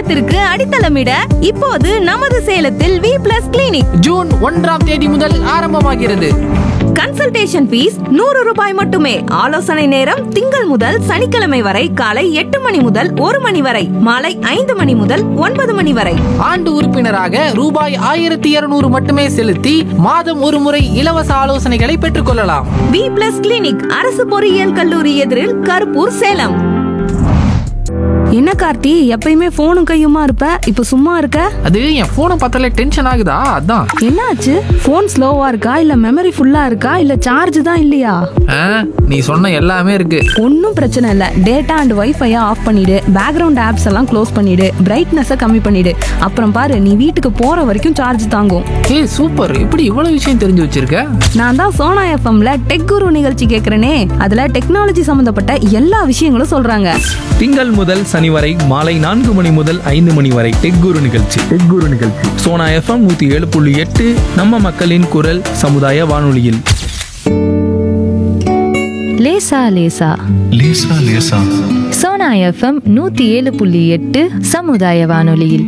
எதிர்காலத்திற்கு அடித்தளமிட இப்போது நமது சேலத்தில் வி பிளஸ் கிளினிக் ஜூன் ஒன்றாம் தேதி முதல் ஆரம்பமாகிறது கன்சல்டேஷன் ஃபீஸ் நூறு ரூபாய் மட்டுமே ஆலோசனை நேரம் திங்கள் முதல் சனிக்கிழமை வரை காலை எட்டு மணி முதல் ஒரு மணி வரை மாலை ஐந்து மணி முதல் ஒன்பது மணி வரை ஆண்டு உறுப்பினராக ரூபாய் ஆயிரத்தி இருநூறு மட்டுமே செலுத்தி மாதம் ஒரு முறை இலவச ஆலோசனைகளை பெற்றுக்கொள்ளலாம் வி பிளஸ் கிளினிக் அரசு பொறியியல் கல்லூரி எதிரில் கருப்பூர் சேலம் என்ன கார்த்தி எப்பயுமே போனும் கையுமா இருப்ப இப்ப சும்மா இருக்க அது என் போனை பார்த்தாலே டென்ஷன் ஆகுதா அதான் என்னாச்சு போன் ஸ்லோவா இருக்கா இல்ல மெமரி ஃபுல்லா இருக்கா இல்ல சார்ஜ் தான் இல்லையா ஆ, நீ சொன்ன எல்லாமே இருக்கு ஒன்றும் பிரச்சனை இல்லை டேட்டா அண்ட் வைஃபையை ஆஃப் பண்ணிடு பேக்ரவுண்ட் ஆப்ஸ் எல்லாம் க்ளோஸ் பண்ணிடு பிரைட்னஸை கம்மி பண்ணிடு அப்புறம் பாரு நீ வீட்டுக்கு போற வரைக்கும் சார்ஜ் தாங்கும் ஏய் சூப்பர் இப்படி இவ்வளவு விஷயம் தெரிஞ்சு வச்சிருக்க நான் தான் சோனா எஃப்எம்ல டெக் குரு நிகழ்ச்சி கேட்குறேனே அதுல டெக்னாலஜி சம்மந்தப்பட்ட எல்லா விஷயங்களும் சொல்றாங்க திங்கள் முதல் சனி வரை மாலை நான்கு மணி முதல் ஐந்து மணி வரை டெக் குரு நிகழ்ச்சி டெக் குரு நிகழ்ச்சி சோனா எஃப்எம் நூத்தி ஏழு புள்ளி எட்டு நம்ம மக்களின் குரல் சமுதாய வானொலியில் லேசா லேசா லேசா லேசா சோனா எஃப்எம் நூத்தி ஏழு புள்ளி எட்டு சமுதாய வானொலியில்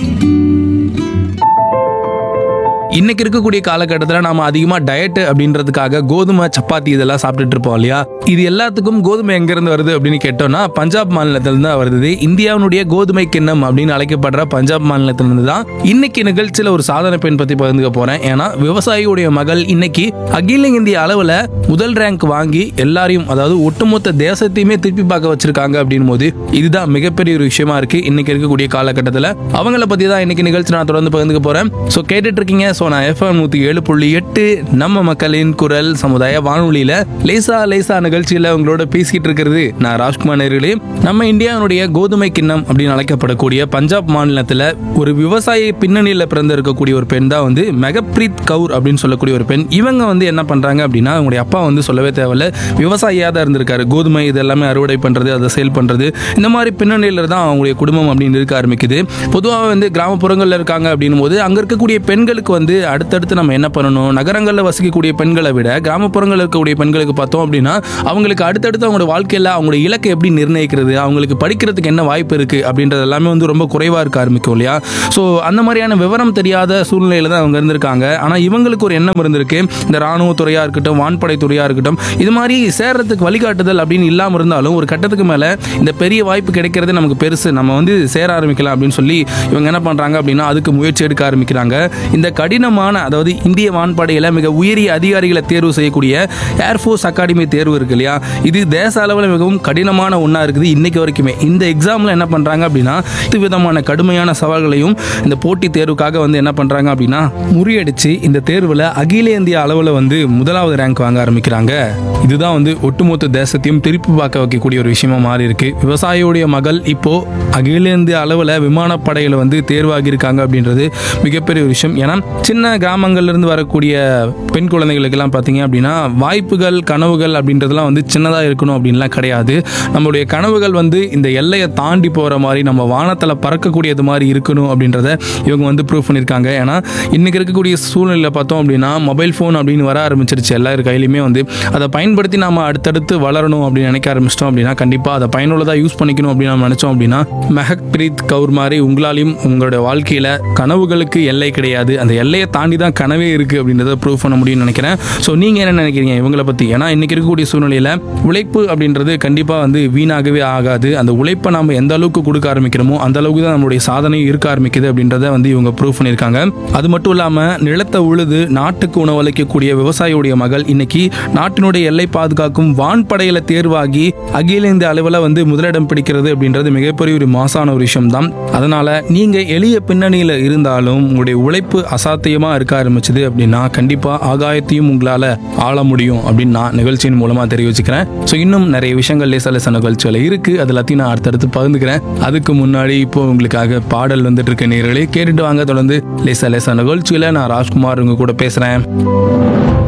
இன்னைக்கு இருக்கக்கூடிய காலகட்டத்தில் நாம அதிகமாக டயட் அப்படின்றதுக்காக கோதுமை சப்பாத்தி இதெல்லாம் சாப்பிட்டுட்டு இருப்போம் இல்லையா இது எல்லாத்துக்கும் கோதுமை எங்கேருந்து வருது அப்படின்னு கேட்டோம்னா பஞ்சாப் மாநிலத்திலிருந்து தான் வருது இந்தியாவுடைய கோதுமை கிண்ணம் அப்படின்னு அழைக்கப்படுற பஞ்சாப் மாநிலத்திலிருந்து தான் இன்னைக்கு நிகழ்ச்சியில் ஒரு சாதனை பெண் பற்றி பகிர்ந்துக்க போறேன் ஏன்னா விவசாயியுடைய மகள் இன்னைக்கு அகில இந்திய அளவில் முதல் ரேங்க் வாங்கி எல்லாரையும் அதாவது ஒட்டுமொத்த தேசத்தையுமே திருப்பி பார்க்க வச்சிருக்காங்க அப்படின் போது இதுதான் மிகப்பெரிய ஒரு விஷயமா இருக்கு இன்னைக்கு இருக்கக்கூடிய காலகட்டத்தில் அவங்கள பத்தி தான் இன்னைக்கு நிகழ்ச்சி நான் தொடர்ந்து பகிர்ந்துக்க போறேன் ஸோ கேட்டுட்டு இருக்கீங்க ஸோ நான் எஃப்எம் நூத்தி ஏழு புள்ளி எட்டு நம்ம மக்களின் குரல் சமுதாய வானொலியில லேசா லேசா நிகழ்ச்சியில உங்களோட பேசிக்கிட்டு இருக்கிறது நான் ராஜ்குமார் நேர்களே நம்ம இந்தியாவுடைய கோதுமை கிண்ணம் அப்படின்னு அழைக்கப்படக்கூடிய பஞ்சாப் மாநிலத்தில் ஒரு விவசாய பின்னணியில் பிறந்து இருக்கக்கூடிய ஒரு பெண் தான் வந்து மெகப்ரீத் கவுர் அப்படின்னு சொல்லக்கூடிய ஒரு பெண் இவங்க வந்து என்ன பண்றாங்க அப்படின்னா அவங்களுடைய அப்பா வந்து சொல்லவே தேவையில்ல விவசாயியாக தான் இருந்திருக்காரு கோதுமை இது எல்லாமே அறுவடை பண்றது அதை சேல் பண்றது இந்த மாதிரி பின்னணியில் தான் அவங்களுடைய குடும்பம் அப்படின்னு இருக்க ஆரம்பிக்குது பொதுவாக வந்து கிராமப்புறங்களில் இருக்காங்க அப்படின்னும் போது அங்கே இருக்கக்கூடிய பெண்களுக்கு வந்து அடுத்தடுத்து நம்ம என்ன பண்ணணும் நகரங்களில் வசிக்கக்கூடிய பெண்களை விட கிராமப்புறங்களில் இருக்கக்கூடிய பெண்களுக்கு பார்த்தோம் அப்படின்னா அவங்களுக்கு அடுத்தடுத்து அவங்களோட வாழ்க்கையில் அவங்களோட இலக்கை எப்படி நிர்ணயிக்கிறது அவங்களுக்கு படிக்கிறதுக்கு என்ன வாய்ப்பு இருக்கு அப்படின்றது எல்லாமே வந்து ரொம்ப குறைவாக இருக்க ஆரம்பிக்கும் இல்லையா ஸோ அந்த மாதிரியான விவரம் தெரியாத சூழ்நிலையில தான் அவங்க இருந்திருக்காங்க ஆனால் இவங்களுக்கு ஒரு எண்ணம் இருந்திருக்கு இந்த ராணுவத்துறையாக இருக்கட்டும் வான்படை துறையாக இருக்கட்டும் இது மாதிரி சேர்றதுக்கு வழிகாட்டுதல் அப்படின்னு இல்லாமல் இருந்தாலும் ஒரு கட்டத்துக்கு மேலே இந்த பெரிய வாய்ப்பு கிடைக்கிறது நமக்கு பெருசு நம்ம வந்து சேர ஆரம்பிக்கலாம் அப்படின்னு சொல்லி இவங்க என்ன பண்ணுறாங்க அப்படின்னா அதுக்கு முயற்சி எடுக்க ஆரம்பிக்கிறாங்க இந்த கடினமான அதாவது இந்திய வான்படையில் மிக உயரிய அதிகாரிகளை தேர்வு செய்யக்கூடிய ஏர்ஃபோர்ஸ் அகாடமி தேர்வு இருக்கு இல்லையா இது தேச அளவில் மிகவும் கடினமான ஒன்றா இருக்குது இன்னைக்கு வரைக்குமே இந்த எக்ஸாமில் என்ன பண்ணுறாங்க அப்படின்னா இது விதமான கடுமையான சவால்களையும் இந்த போட்டி தேர்வுக்காக வந்து என்ன பண்ணுறாங்க அப்படின்னா முறியடிச்சு இந்த தேர்வில் அகில இந்திய அளவில் வந்து முதலாவது ரேங்க் வாங்க ஆரம்பிக்கிறாங்க இதுதான் வந்து ஒட்டுமொத்த தேசத்தையும் திருப்பி பார்க்க வைக்கக்கூடிய ஒரு விஷயமா மாறி இருக்கு விவசாயியுடைய மகள் இப்போ அகில இந்திய அளவில் விமானப்படையில் வந்து தேர்வாகி இருக்காங்க அப்படின்றது மிகப்பெரிய ஒரு விஷயம் ஏன்னா சின்ன கிராமங்கள்ல இருந்து வரக்கூடிய பெண் குழந்தைகளுக்கெல்லாம் பார்த்தீங்க அப்படின்னா வாய்ப்புகள் கனவுகள் அப்படின்றதெல்லாம் வந்து சின்னதாக இருக்கணும் அப்படின்லாம் கிடையாது நம்மளுடைய கனவுகள் வந்து இந்த எல்லையை தாண்டி போகிற மாதிரி நம்ம வானத்தில் பறக்கக்கூடியது மாதிரி இருக்கணும் அப்படின்றத இவங்க வந்து ப்ரூவ் பண்ணியிருக்காங்க ஏன்னா இன்னைக்கு இருக்கக்கூடிய சூழ்நிலையில் பார்த்தோம் அப்படின்னா மொபைல் ஃபோன் அப்படின்னு வர ஆரம்பிச்சிருச்சு எல்லார் கையிலுமே வந்து அதை பயன்படுத்தி நாம அடுத்தடுத்து வளரணும் அப்படின்னு நினைக்க ஆரம்பிச்சிட்டோம் அப்படின்னா கண்டிப்பாக அதை பயனுள்ளதாக யூஸ் பண்ணிக்கணும் அப்படின்னு நம்ம நினச்சோம் அப்படின்னா மெஹக் பிரீத் கவுர் மாதிரி உங்களாலையும் உங்களோட வாழ்க்கையில் கனவுகளுக்கு எல்லை கிடையாது அந்த எல்லையை தாண்டி தான் கனவே இருக்குது அப்படின்றத ப்ரூவ் பண்ண முடியும்னு நினைக்கிறேன் ஸோ நீங்கள் என்ன நினைக்கிறீங்க இவங்களை பற்றி ஏன்னா இன்னைக்கு இருக்கக்கூடிய சூழ்நிலையில் உழைப்பு அப்படின்றது கண்டிப்பாக வந்து வீணாகவே ஆகாது அந்த உழைப்பை நம்ம எந்த அளவுக்கு கொடுக்க ஆரம்பிக்கிறோமோ அந்த அளவுக்கு தான் நம்மளுடைய சாதனை இருக்க ஆரம்பிக்குது அப்படின்றத வந்து இவங்க ப்ரூவ் பண்ணியிருக்காங்க அது மட்டும் இல்லாமல் நிலத்தை உழுது நாட்டுக்கு உணவளிக்கக்கூடிய விவசாயியுடைய மகள் இன்னைக்கு நாட்டினுடைய எல்லை பாதுகாக்கும் வான்படையில தேர்வாகி அகில இந்திய அளவில் வந்து முதலிடம் பிடிக்கிறது அப்படின்றது மிகப்பெரிய ஒரு மாசான ஒரு விஷயம் தான் அதனால நீங்க எளிய பின்னணியில இருந்தாலும் உங்களுடைய உழைப்பு அசாத்தியமா இருக்க ஆரம்பிச்சது அப்படின்னா கண்டிப்பா ஆகாயத்தையும் உங்களால ஆள முடியும் அப்படின்னு நான் நிகழ்ச்சியின் மூலமா தெரிவிச்சுக்கிறேன் ஸோ இன்னும் நிறைய விஷயங்கள் லேச லேச நிகழ்ச்சிகள் இருக்கு அது எல்லாத்தையும் நான் அடுத்தடுத்து பகிர்ந்துக்கிறேன் அதுக்கு முன்னாடி இப்போ உங்களுக்காக பாடல் வந்துட்டு இருக்க நேர்களே கேட்டுட்டு வாங்க தொடர்ந்து லேச லேச நிகழ்ச்சியில நான் ராஜ்குமார் உங்க கூட பேசுறேன்